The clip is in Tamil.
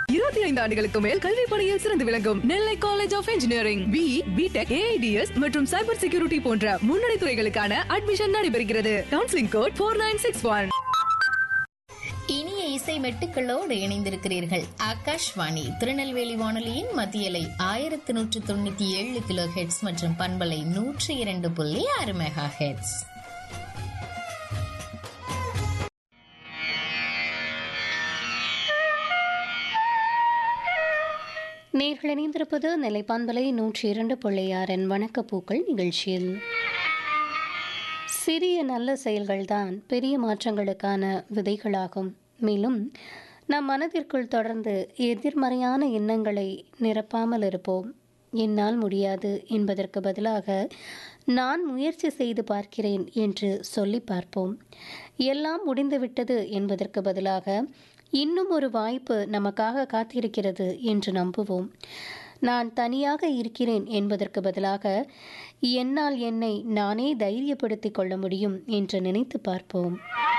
இருபத்தி ஐந்து ஆண்டுகளுக்கு மேல் கல்வி பணியில் சிறந்து விளங்கும் Nellai college of engineering B B Tech A I D S மற்றும் சைபர் செக்யூரிட்டி போன்ற முன்னணி துறைகளுக்கான அட்மிஷன் நடைபெறுகிறது counselling code four nine six one இனிய இசை மெட்டுக்களோடு இணைந்திருக்கிறீர்கள் ஆகாஷ்வாணி திருநெல்வேலி வானொலியின் மத்தியலை ஆயிரத்தி நூற்று தொண்ணூத்தி ஏழு கிலோ ஹெட்ஸ் மற்றும் பண்பலை நூற்றி இரண்டு புள்ளி ஆறு மெகா ஹெட்ஸ் நேர்கள் இணைந்திருப்பது நிலைப்பான்பலை நூற்றி இரண்டு பிள்ளையாரன் வணக்கப்பூக்கள் நிகழ்ச்சியில் சிறிய நல்ல செயல்கள்தான் பெரிய மாற்றங்களுக்கான விதைகளாகும் மேலும் நம் மனதிற்குள் தொடர்ந்து எதிர்மறையான எண்ணங்களை நிரப்பாமல் இருப்போம் என்னால் முடியாது என்பதற்கு பதிலாக நான் முயற்சி செய்து பார்க்கிறேன் என்று சொல்லி பார்ப்போம் எல்லாம் முடிந்துவிட்டது என்பதற்கு பதிலாக இன்னும் ஒரு வாய்ப்பு நமக்காக காத்திருக்கிறது என்று நம்புவோம் நான் தனியாக இருக்கிறேன் என்பதற்கு பதிலாக என்னால் என்னை நானே தைரியப்படுத்திக் கொள்ள முடியும் என்று நினைத்து பார்ப்போம்